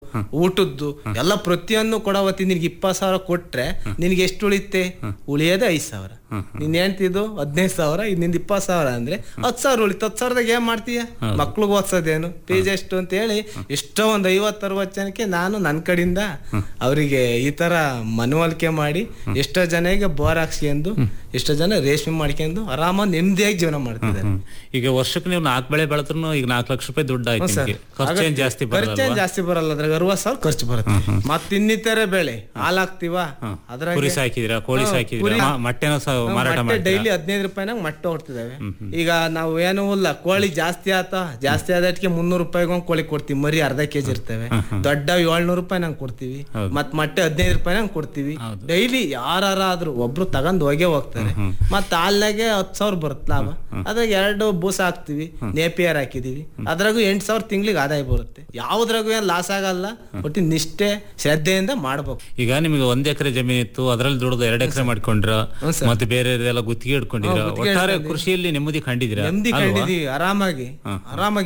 ಊಟದ್ದು ಎಲ್ಲ ಪ್ರತಿಯೊಂದು ಕೊಡವತ್ತಿ ನಿನ್ಗೆ ಇಪ್ಪತ್ ಸಾವಿರ ಕೊಟ್ರೆ ನಿನ್ಗೆ ಎಷ್ಟು ಉಳಿತೆ ಉಳಿಯೋದೇ ಐದ್ ಸಾವಿರ ನೀನ್ ಹೇಳ್ತಿದ್ದು ಹದಿನೈದು ಸಾವಿರ ಇದು ನಿಂದ ಇಪ್ಪತ್ ಸಾವಿರ ಅಂದ್ರೆ ಹತ್ತು ಸಾವಿರ ಉಳಿತು ಹತ್ತು ಸಾವಿರದಾಗ ಏನ್ ಮಾಡ್ತೀಯ ಮಕ್ಳಿಗೆ ಓದ್ಸೋದೇನು ಫೀಸ್ ಎಷ್ಟು ಅಂತ ಹೇಳಿ ಎಷ್ಟೋ ಒಂದ್ ಐವತ್ತು ಅರವತ್ತು ಜನಕ್ಕೆ ನಾನು ನನ್ನ ಕಡೆಯಿಂದ ಅವರಿಗೆ ಈ ತರ ಮನವೊಲಿಕೆ ಮಾಡಿ ಎಷ್ಟೋ ಜನಕ್ಕೆ ಬೋರ್ ಹಾಕ್ಸ್ಕೊಂಡು ಎಷ್ಟೋ ಜನ ರೇಷ್ಮೆ ಮಾಡ್ಕೊಂಡು ಆರಾಮಾಗಿ ನೆಮ್ಮದಿಯಾಗಿ ಜೀವನ ಮಾಡ್ತಿದ್ದಾರೆ ಈಗ ವರ್ಷಕ್ಕೆ ನೀವು ನಾಲ್ಕು ಬೆಳೆ ಬೆಳೆದ್ರು ಈಗ ನಾಲ್ಕು ಲಕ್ಷ ರೂಪಾಯಿ ದುಡ್ಡು ಆಯ್ತು ಸರ್. ನಿಮ್ಗೆ. ಖರ್ಚೇನ್ ಜಾಸ್ತಿ ಬರಲ್ಲ ಖರ್ಚೇನ್ ಜಾಸ್ತಿ ಬರಲ್ಲ ಅದ್ರಾಗ ಅರವತ್ ಸಾವಿರ ಖರ್ಚು ಬರುತ್ತೆ ಮತ್ ಇನ್ನಿತರೆ ಬೆಳೆ ಹಾಲ್ ಹಾಕ್ತಿವ ಅದ್ರಾಗ ಕುರಿ ಸಾಕಿದಿರಾ ಕೋಳಿ ಹಾ, ಸಾಕಿದಿರಾ ಕುರಿ- ಮ- ಮೊಟ್ಟೆನ ಸಹ ಮಾರಾಟ ಮೊಟ್ಟೆ ಮಾಡ್ತೀರಾ ಡೈಲಿ ಹದಿನೈದು ರೂಪಾಯಿನಾಗ ಮೊಟ್ಟೆ ಹೊಡ್ತಿದಾವೆ ಈಗ ನಾವು ಏನೂ ಇಲ್ಲ ಕೋಳಿ ಜಾಸ್ತಿ ಆತ ಜಾಸ್ತಿ ಆದಟ್ಗೆ ಮುನ್ನೂರು ರೂಪಾಯಿಗೆ ಒಂದ್ ಕೋಳಿ ಕೊಡ್ತೀವಿ ಮರಿ ಅರ್ಧ ಕೆಜಿ ಇರ್ತವೆ ದೊಡ್ಡ ಏಳ್ನೂರು ರೂಪಾಯಿ ನಂಗೆ ಕೊಡ್ತೀವಿ ಮತ್ ಮೊಟ್ಟೆ ಹದಿನೈದು ರೂಪಾಯಿ ನಂಗೆ ಕೊಡ್ತೀವಿ ಡೈಲಿ ಯಾರಾದ್ರೂ ಒಬ್ರು ತಗೊಂಡ್ ಹೋಗೇ ಹೋಗ್ತಾರೆ ಮತ್ ಹಾಲ್ನಾಗೆ ಹತ್ತು ಸಾವಿರ ಬರುತ್ತೆ ಲಾಭ ಅದ್ರಾಗ ಎರಡು ಬೂಸ ಹಾಕ್ತಿವಿ ನೇಪಿಯರ್ ಹಾಕಿದೀವಿ ಅದ್ರಾಗೂ ಎಂಟು ಸಾವಿರ ತಿಂಗಳಿಗೆ ಆದಾಯ ಬರುತ್ತೆ ಯಾವ್ದ್ರಾಗೂ ಏನ್ ಲಾಸ್ ಆಗಲ್ಲ ಒಟ್ಟು ನಿಷ್ಠೆ ಶ್ರದ್ಧೆಯಿಂದ ಮಾಡ್ಬೇಕು ಈಗ ನಿಮಗೆ ಒಂದ್ ಎಕರೆ ಜಮೀನ್ ಇತ್ತು ಅದ್ರಲ್ಲಿ ದುಡ್ದು ಎರಡ್ ಎಕರೆ ಮಾಡ್ಕೊಂಡ್ರ ಮತ್ತೆ ಬೇರೆ ಎಲ್ಲ ಗುತ್ತಿಗೆ ಇಟ್ಕೊಂಡಿದ್ರ ಗುತ್ತಿಗೆ ಒಟ್ಟಾರೆ ಕೃಷಿಯಲ್ಲಿ ನೆಮ್ಮದಿ ಕಂಡಿದ್ದೀರಾ ನೆಮ್ಮದಿ ಅಲ್ವಾ? ಕಂಡಿದೀವಿ ಆರಾಮಾಗಿ ಆರಾಮಾಗಿ